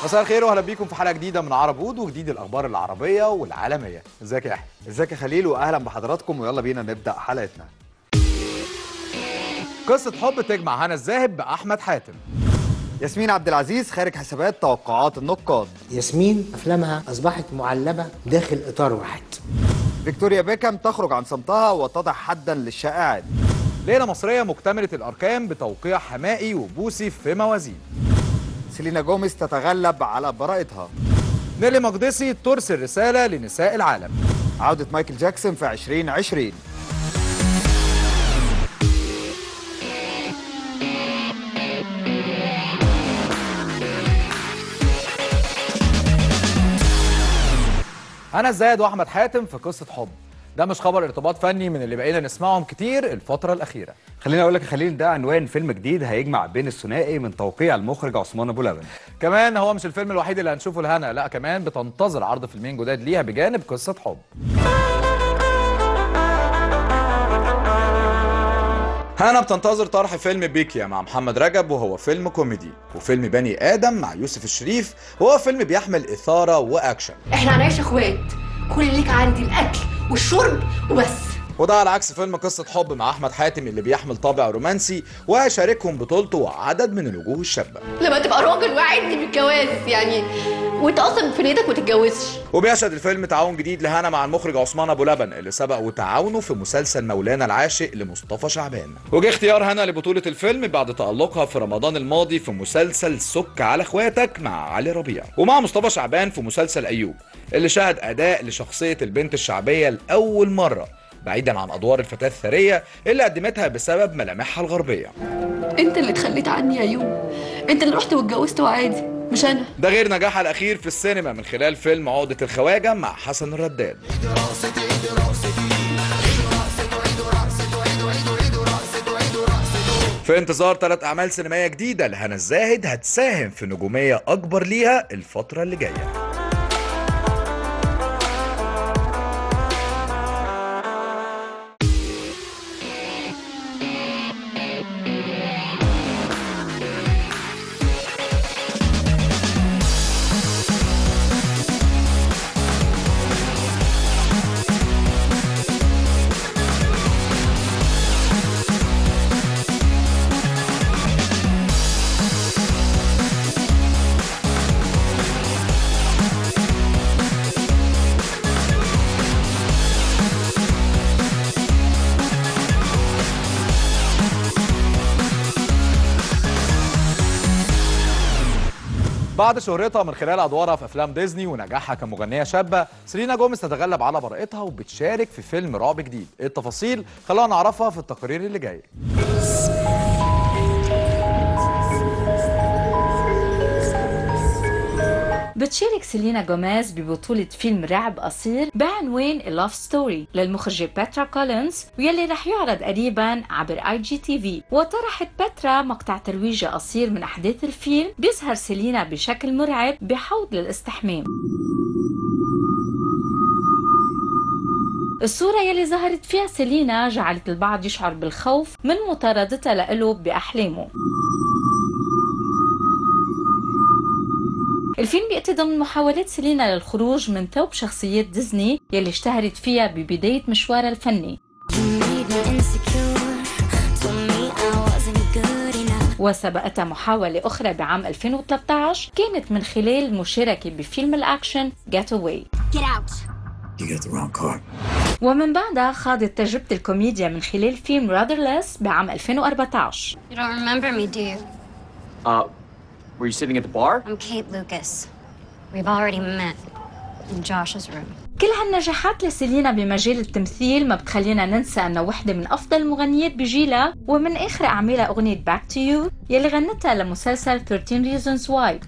مساء الخير واهلا بيكم في حلقه جديده من عرب وود وجديد الاخبار العربيه والعالميه ازيك يا يحيى ازيك يا خليل واهلا بحضراتكم ويلا بينا نبدا حلقتنا قصه حب تجمع هنا الزاهد باحمد حاتم ياسمين عبد العزيز خارج حسابات توقعات النقاد ياسمين افلامها اصبحت معلبه داخل اطار واحد فيكتوريا بيكام تخرج عن صمتها وتضع حدا للشائعات ليله مصريه مكتمله الاركان بتوقيع حمائي وبوسي في موازين سيلينا جوميز تتغلب على براءتها نيلي مقدسي ترسل رساله لنساء العالم عودة مايكل جاكسون في 2020 هنا الزاهد واحمد حاتم في قصه حب ده مش خبر ارتباط فني من اللي بقينا نسمعهم كتير الفتره الاخيره خليني اقول لك يا خليل ده عنوان فيلم جديد هيجمع بين الثنائي من توقيع المخرج عثمان ابو لبن كمان هو مش الفيلم الوحيد اللي هنشوفه لهنا لا كمان بتنتظر عرض فيلمين جداد ليها بجانب قصه حب هانا بتنتظر طرح فيلم بيكيا مع محمد رجب وهو فيلم كوميدي وفيلم بني آدم مع يوسف الشريف وهو فيلم بيحمل إثارة وأكشن احنا هنعيش اخوات كل اللي ليك عندي الاكل والشرب وبس وده على عكس فيلم قصة حب مع أحمد حاتم اللي بيحمل طابع رومانسي وهيشاركهم بطولته عدد من الوجوه الشابة لما تبقى راجل واعدني بالجواز يعني وانت اصلا في نيتك ما تتجوزش وبيشهد الفيلم تعاون جديد لهنا مع المخرج عثمان ابو لبن اللي سبق وتعاونه في مسلسل مولانا العاشق لمصطفى شعبان وجه اختيار هنا لبطولة الفيلم بعد تألقها في رمضان الماضي في مسلسل سك على اخواتك مع علي ربيع ومع مصطفى شعبان في مسلسل ايوب اللي شهد اداء لشخصية البنت الشعبية لأول مرة بعيدا عن ادوار الفتاة الثرية اللي قدمتها بسبب ملامحها الغربية انت اللي اتخليت عني يا يوم انت اللي رحت واتجوزت وعادي مش انا ده غير نجاحها الأخير في السينما من خلال فيلم عقدة الخواجة مع حسن الرداد في انتظار ثلاث أعمال سينمائية جديدة لهنا الزاهد هتساهم في نجومية أكبر ليها الفترة اللي جاية بعد شهرتها من خلال ادوارها في افلام ديزني ونجاحها كمغنيه شابه سيلينا جوميز تتغلب على براءتها وبتشارك في فيلم رعب جديد ايه التفاصيل خلونا نعرفها في التقرير اللي جاي بتشارك سيلينا جوميز ببطولة فيلم رعب قصير بعنوان A Love Story للمخرجة باترا كولينز ويلي رح يعرض قريبا عبر اي جي تي في وطرحت باترا مقطع ترويجي قصير من أحداث الفيلم بيظهر سيلينا بشكل مرعب بحوض للاستحمام الصورة يلي ظهرت فيها سيلينا جعلت البعض يشعر بالخوف من مطاردتها لإله بأحلامه الفيلم بيأتي ضمن محاولات سيلينا للخروج من ثوب شخصيات ديزني يلي اشتهرت فيها ببداية مشوارها الفني وسبقتها محاولة أخرى بعام 2013 كانت من خلال المشاركة بفيلم الأكشن Get Away You got the wrong car. ومن بعدها خاضت تجربة الكوميديا من خلال فيلم Rudderless بعام 2014 You don't remember me, do you? Uh, were you sitting at the bar? I'm Kate Lucas. We've already met in Josh's room. كل هالنجاحات لسيلينا بمجال التمثيل ما بتخلينا ننسى انها وحدة من افضل المغنيات بجيلها ومن اخر اعمالها اغنية Back to You يلي غنتها لمسلسل 13 Reasons Why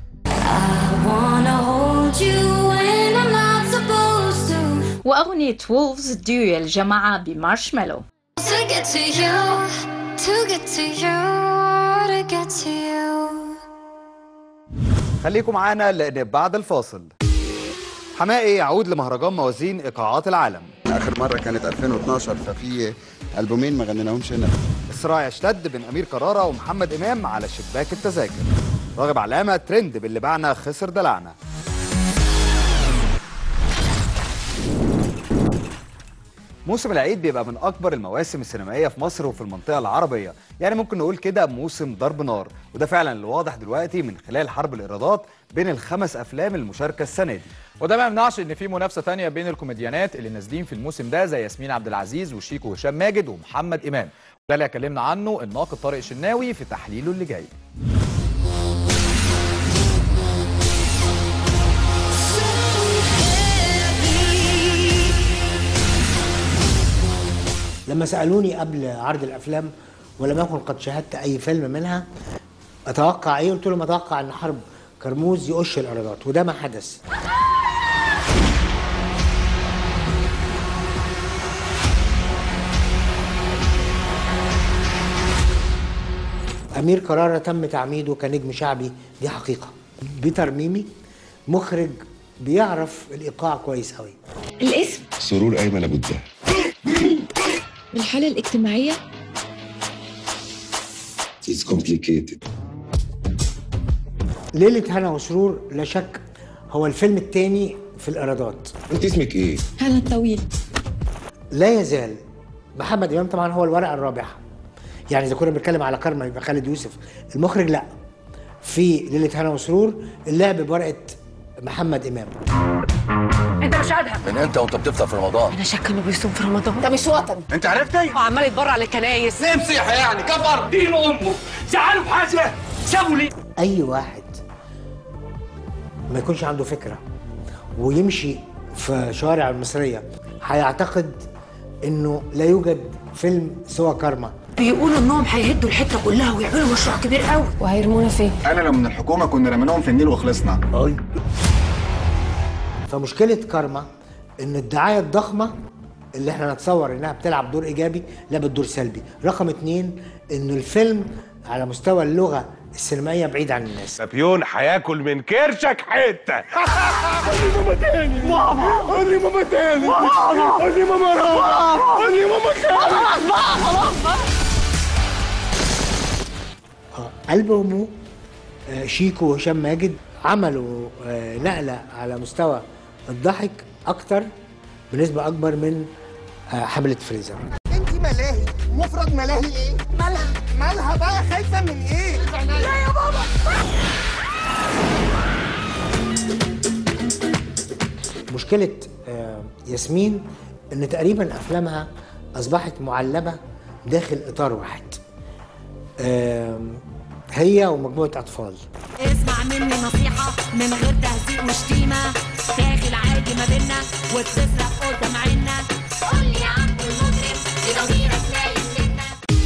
واغنية Wolves Due يلي جمعها بمارشميلو To get to you, to get to you, to get to you. خليكم معانا لان بعد الفاصل حمائي يعود لمهرجان موازين ايقاعات العالم اخر مره كانت 2012 ففي البومين ما غنيناهمش هنا الصراع يشتد بين امير كرارة ومحمد امام على شباك التذاكر راغب علامة ترند باللي باعنا خسر دلعنا موسم العيد بيبقى من اكبر المواسم السينمائيه في مصر وفي المنطقه العربيه يعني ممكن نقول كده موسم ضرب نار وده فعلا اللي واضح دلوقتي من خلال حرب الايرادات بين الخمس افلام المشاركه السنه دي وده ما يمنعش ان في منافسه تانية بين الكوميديانات اللي نازلين في الموسم ده زي ياسمين عبد العزيز وشيكو وهشام ماجد ومحمد امام وده اللي اتكلمنا عنه الناقد طارق شناوي في تحليله اللي جاي لما سالوني قبل عرض الافلام ولم يكن قد شاهدت اي فيلم منها اتوقع ايه قلت لهم اتوقع ان حرب كرموز يقش الايرادات وده ما حدث امير كرارة تم تعميده كنجم شعبي دي حقيقه بيتر ميمي مخرج بيعرف الايقاع كويس قوي الاسم سرور ايمن ابو الدهر الحالة الاجتماعية It's complicated ليلة هنا وسرور لا شك هو الفيلم الثاني في الإيرادات انت اسمك ايه؟ هنا الطويل لا يزال محمد إمام طبعا هو الورقة الرابحة يعني إذا كنا بنتكلم على كارما يبقى خالد يوسف المخرج لا في ليلة هنا وسرور اللعب بورقة محمد إمام انت مش قادها من انت وانت بتفطر في رمضان انا شاكه انه بيصوم في رمضان ده مش وطن انت عرفتي؟ وعمال يتبرع على الكنايس ليه مسيحي يعني كفر دين امه زعلوا بحاجه سابوا لي أي واحد ما يكونش عنده فكرة ويمشي في شوارع المصرية هيعتقد إنه لا يوجد فيلم سوى كارما بيقولوا انهم هيهدوا الحته كلها ويعملوا مشروع كبير قوي وهيرمونا فين انا لو من الحكومه كنا رميناهم في النيل وخلصنا فمشكله كارما ان الدعايه الضخمه اللي احنا نتصور انها بتلعب دور ايجابي لعبت دور سلبي رقم اتنين ان الفيلم على مستوى اللغه السينمائيه بعيد عن الناس بيون هياكل من كرشك حته قول لي ماما تاني ماما قول لي ماما تاني ماما قول لي ماما رام قول لي ماما خلاص بقى خلاص بقى ألبومه آه، شيكو وهشام ماجد عملوا آه، نقلة على مستوى الضحك أكتر بنسبة أكبر من آه، حملة فريزر انت ملاهي مفرد ملاهي ايه مالها مالها بقى خايفه من ايه لا يا بابا مشكلة آه، ياسمين إن تقريبا أفلامها أصبحت معلبة داخل إطار واحد آم، هي ومجموعة أطفال اسمع مني نصيحة من غير تهزيق وشتيمة داخل عادي ما بينا وبتسرق قدام عنا قول لي يا عم المجرم دي ضميرك لا يملكنا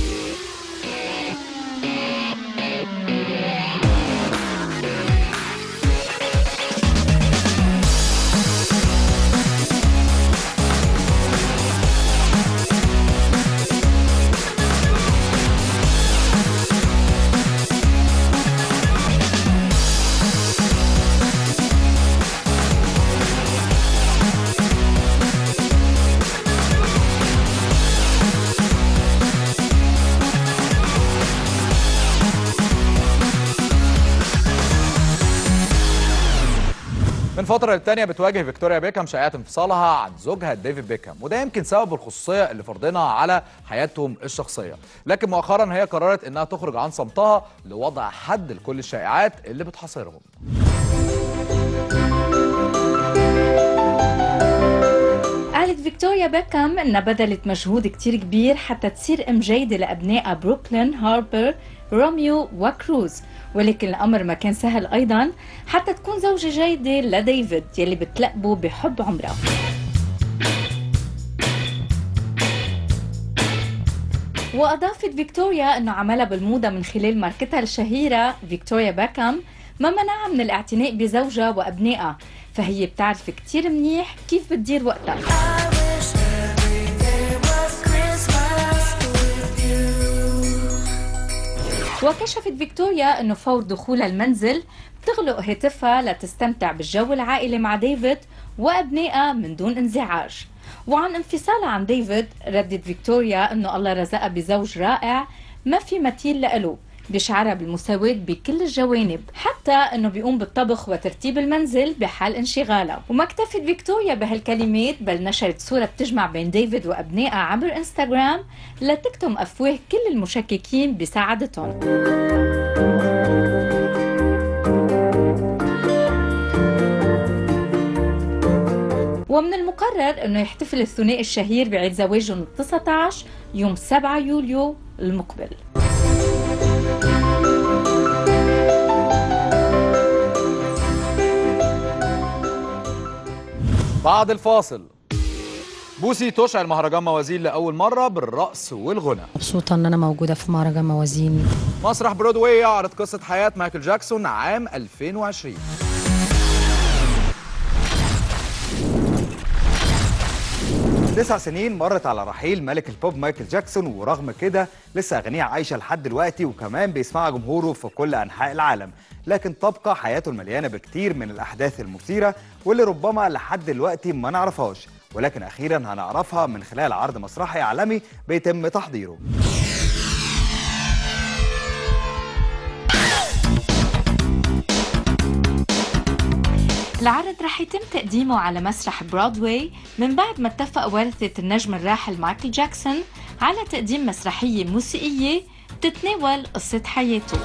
من فترة للتانية بتواجه فيكتوريا بيكهام شائعات انفصالها عن زوجها ديفيد بيكهام وده يمكن سبب الخصوصية اللي فرضينها على حياتهم الشخصية لكن مؤخرا هي قررت انها تخرج عن صمتها لوضع حد لكل الشائعات اللي بتحاصرهم قالت فيكتوريا بيكهام انها بذلت مجهود كتير كبير حتى تصير ام جيدة لابنائها بروكلين هاربر روميو وكروز ولكن الامر ما كان سهل ايضا حتى تكون زوجة جيدة لديفيد يلي بتلقبه بحب عمرها وأضافت فيكتوريا أنه عملها بالموضة من خلال ماركتها الشهيرة فيكتوريا باكام ما منعها من الاعتناء بزوجها وأبنائها فهي بتعرف كتير منيح كيف بتدير وقتها وكشفت فيكتوريا أنه فور دخولها المنزل بتغلق هاتفها لتستمتع بالجو العائلي مع ديفيد وأبنائها من دون انزعاج وعن انفصالها عن ديفيد ردت فيكتوريا أنه الله رزقها بزوج رائع ما في مثيل لإله بيشعرها بالمساواة بكل الجوانب حتى انه بيقوم بالطبخ وترتيب المنزل بحال انشغالها وما اكتفت فيكتوريا بهالكلمات بل نشرت صورة بتجمع بين ديفيد وابنائها عبر انستغرام لتكتم افواه كل المشككين بسعادتهم ومن المقرر انه يحتفل الثنائي الشهير بعيد زواجهم ال 19 يوم 7 يوليو المقبل بعد الفاصل بوسي تشعل مهرجان موازين لأول مرة بالرقص والغنى مبسوطة إن أنا موجودة في مهرجان موازين مسرح برودواي يعرض قصة حياة مايكل جاكسون عام 2020 تسع سنين مرت على رحيل ملك البوب مايكل جاكسون ورغم كده لسه اغانيه عايشه لحد دلوقتي وكمان بيسمعها جمهوره في كل انحاء العالم لكن تبقى حياته المليانه بكتير من الاحداث المثيره واللي ربما لحد دلوقتي ما نعرفهاش ولكن اخيرا هنعرفها من خلال عرض مسرحي عالمي بيتم تحضيره العرض رح يتم تقديمه على مسرح برودواي من بعد ما اتفق ورثة النجم الراحل مايكل جاكسون على تقديم مسرحية موسيقية تتناول قصة حياته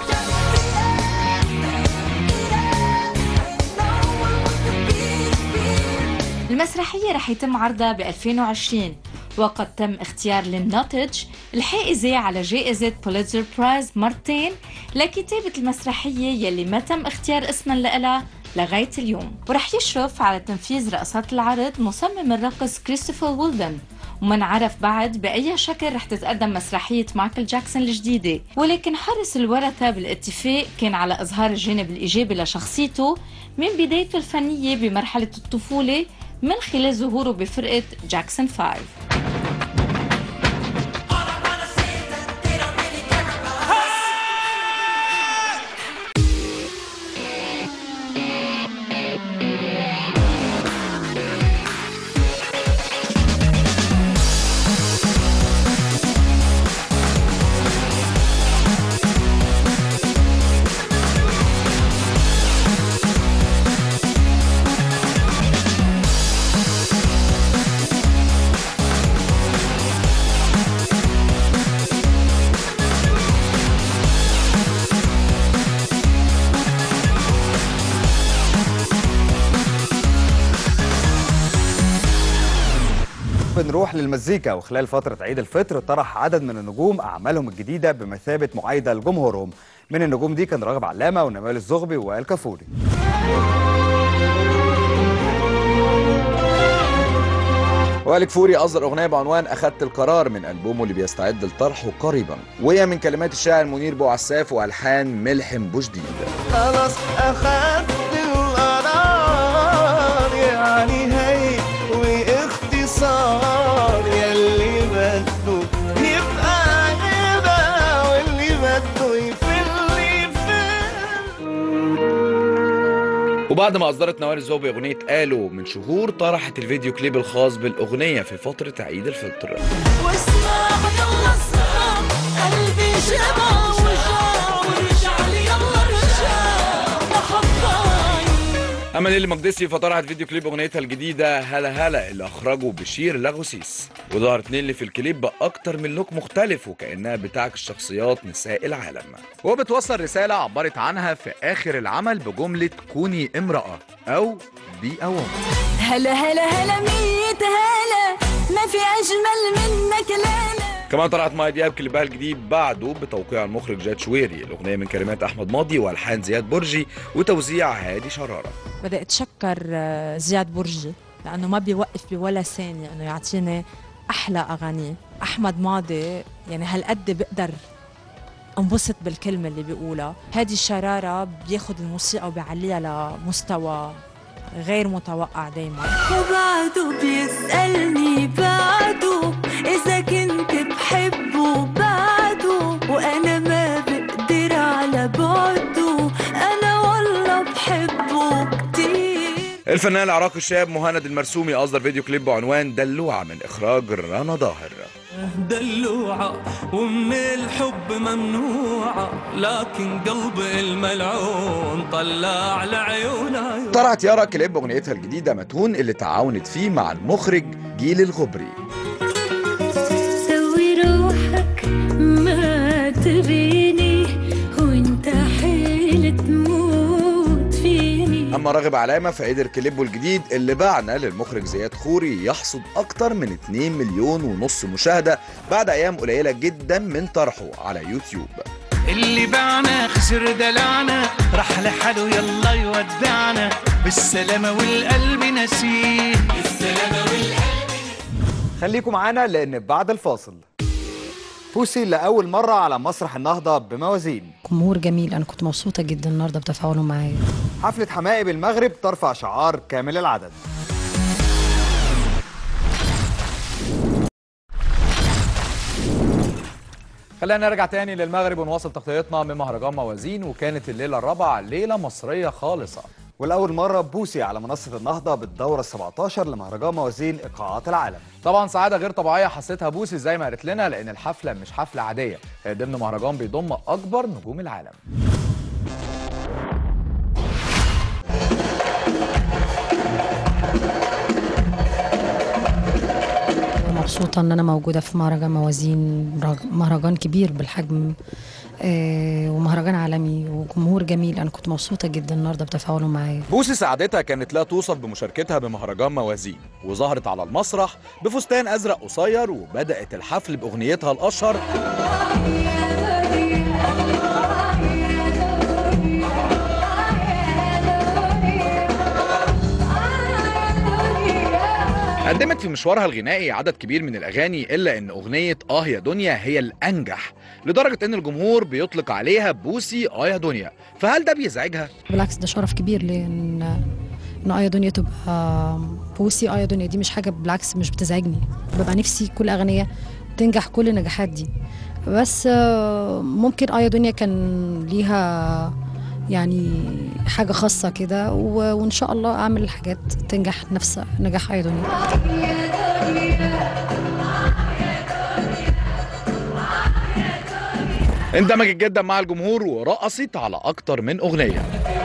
المسرحية رح يتم عرضها ب 2020 وقد تم اختيار للنوتج الحائزة على جائزة بوليتزر برايز مرتين لكتابة المسرحية يلي ما تم اختيار اسما لها لغاية اليوم ورح يشرف على تنفيذ رقصات العرض مصمم الرقص كريستوفر وولدن وما نعرف بعد بأي شكل رح تتقدم مسرحية مايكل جاكسون الجديدة ولكن حرص الورثة بالاتفاق كان على إظهار الجانب الإيجابي لشخصيته من بدايته الفنية بمرحلة الطفولة من خلال ظهوره بفرقة جاكسون 5 بنروح للمزيكا وخلال فترة عيد الفطر طرح عدد من النجوم أعمالهم الجديدة بمثابة معايدة لجمهورهم من النجوم دي كان راغب علامة ونمال الزغبي وائل كفوري وائل كفوري أصدر أغنية بعنوان أخدت القرار من ألبومه اللي بيستعد لطرحه قريبا وهي من كلمات الشاعر منير بوعساف وألحان ملحم بوجديد خلاص اخدت القرار يعني هي واختصار يلي بده يبقى يبقى واللي بده يفل يفل وبعد ما أصدرت نوال الزوبي أغنية قالوا من شهور طرحت الفيديو كليب الخاص بالأغنية في فترة عيد الفطر واسمع يلا اسمع قلبي شبع وجاع ورجع لي يلا رجع محطاي أما نيلي مقدسي فطرحت فيديو كليب أغنيتها الجديدة هلا هلا اللي أخرجه بشير لاغوسيس وظهرت نيلي في الكليب بأكتر من لوك مختلف وكأنها بتعكس شخصيات نساء العالم وبتوصل رسالة عبرت عنها في آخر العمل بجملة كوني امرأة أو بي أوام هلا هلا هلا ميت هلا ما في أجمل منك لالا كمان طلعت ماي دياب كليبها الجديد بعده بتوقيع المخرج جاد شويري الأغنية من كلمات أحمد ماضي وألحان زياد برجي وتوزيع هادي شرارة بدي اتشكر آه، زياد برجي لانه ما بيوقف بولا ثانيه انه يعطيني احلى اغاني احمد ماضي يعني هالقد بقدر انبسط بالكلمه اللي بيقولها هذه الشراره بياخد الموسيقى وبيعليها لمستوى غير متوقع دايما وبعده بيسألني بعده إذا كنت بحبه بعده وأنا ما بقدر على بعده أنا والله بحبه كتير الفنان العراقي الشاب مهند المرسومي أصدر فيديو كليب بعنوان دلوعة من إخراج رنا ظاهر دلوعة ومن الحب ممنوعة لكن قلبي الملعون طلع لعيون عيون طلعت يارا كليب اغنيتها الجديده متهون اللي تعاونت فيه مع المخرج جيل الغبري سوي روحك ما تبيني وانت حيل تموت فيني اما راغب علامه فقدر كليبه الجديد اللي باعنا للمخرج زياد خوري يحصد اكتر من 2 مليون ونص مشاهده بعد ايام قليله جدا من طرحه على يوتيوب اللي باعنا خسر دلعنا راح لحاله يلا يودعنا بالسلامة والقلب نسيه بالسلامة والقلب خليكم معانا لان بعد الفاصل بوسي لاول مره على مسرح النهضه بموازين جمهور جميل انا كنت مبسوطه جدا النهارده بتفاعلهم معايا حفله حمائي بالمغرب ترفع شعار كامل العدد خلينا نرجع تاني للمغرب ونواصل تغطيتنا من مهرجان موازين وكانت الليله الرابعه ليله مصريه خالصه ولاول مره بوسي على منصه النهضه بالدوره ال 17 لمهرجان موازين ايقاعات العالم طبعا سعاده غير طبيعيه حسيتها بوسي زي ما قالت لنا لان الحفله مش حفله عاديه هي ضمن مهرجان بيضم اكبر نجوم العالم مبسوطه ان انا موجوده في مهرجان موازين مهرج- مهرجان كبير بالحجم آه، ومهرجان عالمي وجمهور جميل انا كنت مبسوطه جدا النهارده بتفاعلهم معايا بوسي سعادتها كانت لا توصف بمشاركتها بمهرجان موازين وظهرت على المسرح بفستان ازرق قصير وبدات الحفل باغنيتها الاشهر قدمت في مشوارها الغنائي عدد كبير من الاغاني الا ان اغنيه اه يا دنيا هي الانجح لدرجه ان الجمهور بيطلق عليها بوسي اه يا دنيا فهل ده بيزعجها بالعكس ده شرف كبير لان ان ايا دنيا تبقى بوسي ايا دنيا دي مش حاجه بالعكس مش بتزعجني ببقى نفسي كل اغنيه تنجح كل النجاحات دي بس آه، ممكن ايا دنيا كان ليها يعني حاجه خاصه كده و- وان شاء الله اعمل حاجات تنجح نفس نجاح ايا دنيا اندمجت جدا مع الجمهور ورقصت على اكتر من اغنيه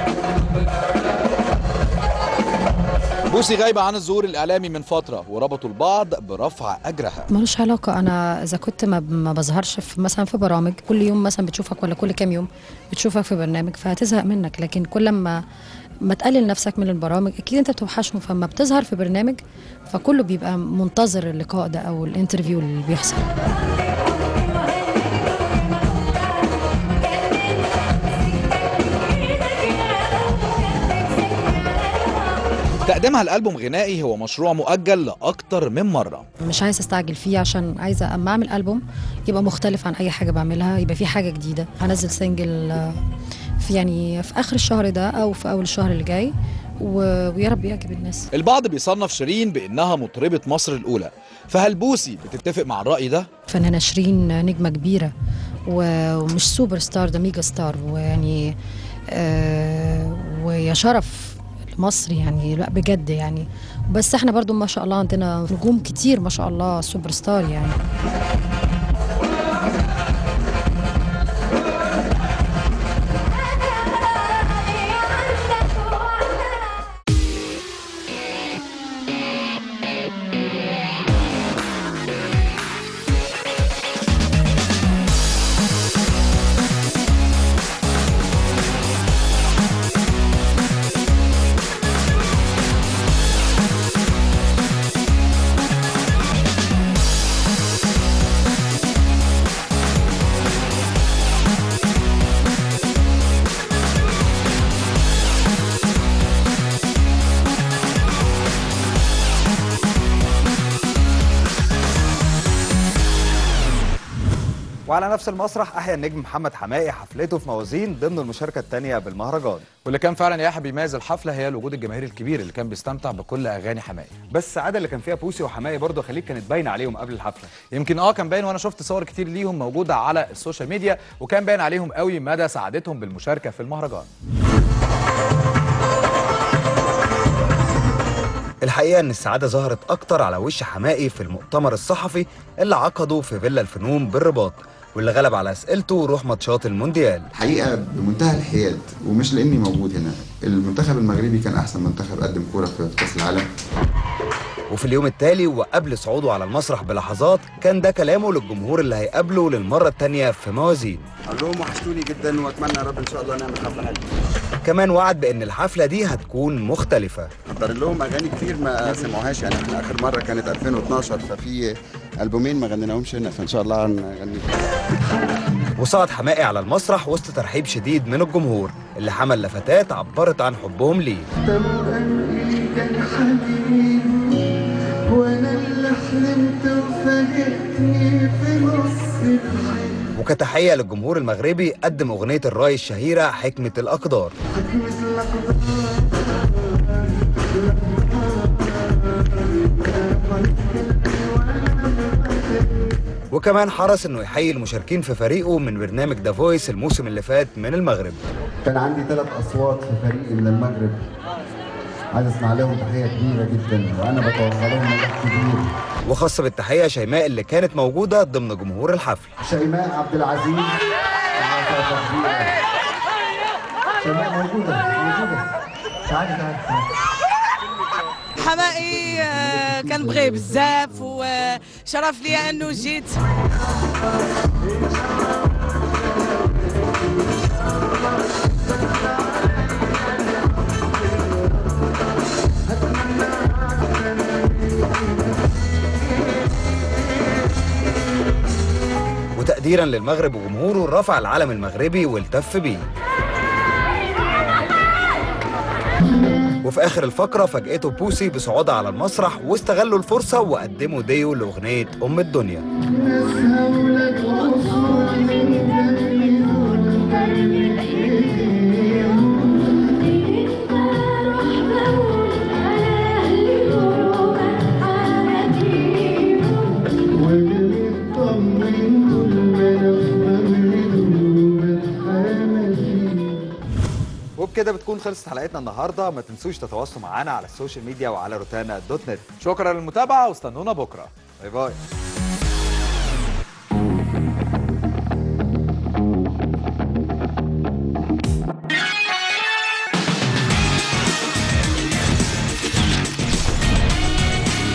بوسي غايبه عن الظهور الاعلامي من فتره وربطوا البعض برفع اجرها ملوش علاقة أنا إذا كنت ما, ما بظهرش في مثلا في برامج كل يوم مثلا بتشوفك ولا كل كام يوم بتشوفك في برنامج فهتزهق منك لكن كل ما ما تقلل نفسك من البرامج أكيد أنت بتوحشهم فما بتظهر في برنامج فكله بيبقى منتظر اللقاء ده أو الانترفيو اللي بيحصل تقديمها لألبوم غنائي هو مشروع مؤجل لأكتر من مرة مش عايزة استعجل فيه عشان عايزة أما أعمل ألبوم يبقى مختلف عن أي حاجة بعملها يبقى فيه حاجة جديدة هنزل سنجل آه، في يعني في آخر الشهر ده أو في أول الشهر اللي جاي و- ويا رب يعجب الناس البعض بيصنف شيرين بأنها مطربة مصر الأولى فهل بوسي بتتفق مع الرأي ده؟ فنانة شيرين نجمة كبيرة و- ومش سوبر ستار ده ميجا ستار ويعني آه ويا شرف لمصر يعني لا بجد يعني بس احنا برضو ما شاء الله عندنا نجوم كتير ما شاء الله سوبر ستار يعني وعلى نفس المسرح احيا النجم محمد حمائي حفلته في موازين ضمن المشاركه الثانيه بالمهرجان واللي كان فعلا يا حبيبي بيميز الحفلة هي الوجود الجماهيري الكبير اللي كان بيستمتع بكل أغاني حمائي بس السعاده اللي كان فيها بوسي وحمائي برضه خليك كانت باينه عليهم قبل الحفله يمكن اه كان باين وانا شفت صور كتير ليهم موجودة على السوشيال ميديا وكان باين عليهم قوي مدى سعادتهم بالمشاركة في المهرجان الحقيقة إن السعادة ظهرت أكتر على وش حمائي في المؤتمر الصحفي اللي عقده في فيلا الفنون بالرباط واللي غلب على أسئلته روح ماتشات المونديال الحقيقه بمنتهى الحياد ومش لاني موجود هنا المنتخب المغربي كان احسن منتخب قدم كوره في كاس العالم وفي اليوم التالي وقبل صعوده على المسرح بلحظات كان ده كلامه للجمهور اللي هيقابله للمرة التانية في موازين اقول لهم وحشتوني جدا واتمنى يا رب ان شاء الله نعمل حفله حلوه كمان وعد بأن الحفلة دي هتكون مختلفة حضر لهم اغاني كتير ما سمعوهاش يعني احنا اخر مره كانت 2012 ففي البومين ما غنيناهمش هنا فان شاء الله هنغني وصعد حمائي على المسرح وسط ترحيب شديد من الجمهور اللي حمل لفتات عبرت عن حبهم ليه كان حبيبي وانا اللي حلمت وفاجئتني في نص الحلم وكتحية للجمهور المغربي قدم أغنية الراي الشهيرة حكمة الأقدار وكمان حرص انه يحيي المشاركين في فريقه من برنامج ذا فويس الموسم اللي فات من المغرب كان عندي ثلاث اصوات في فريقي من المغرب عايز اسمع لهم تحيه كبيره جدا وانا بتوقع لهم نجاح كبير وخاصة بالتحية شيماء اللي كانت موجودة ضمن جمهور الحفل شيماء عبد العزيز شيماء موجوده موجوده تعالي تعالي حمائي آه، كنبغيه بزاف وشرف ليا انه جيت وتقديرا للمغرب وجمهوره رفع العلم المغربي والتف بيه وفي اخر الفقره فاجئته بوسي بصعودها على المسرح واستغلوا الفرصه وقدموا ديو لاغنيه ام الدنيا وبكده بتكون خلصت حلقتنا النهارده ما تنسوش تتواصلوا معانا على السوشيال ميديا وعلى روتانا دوت نت شكرا للمتابعه واستنونا بكره باي باي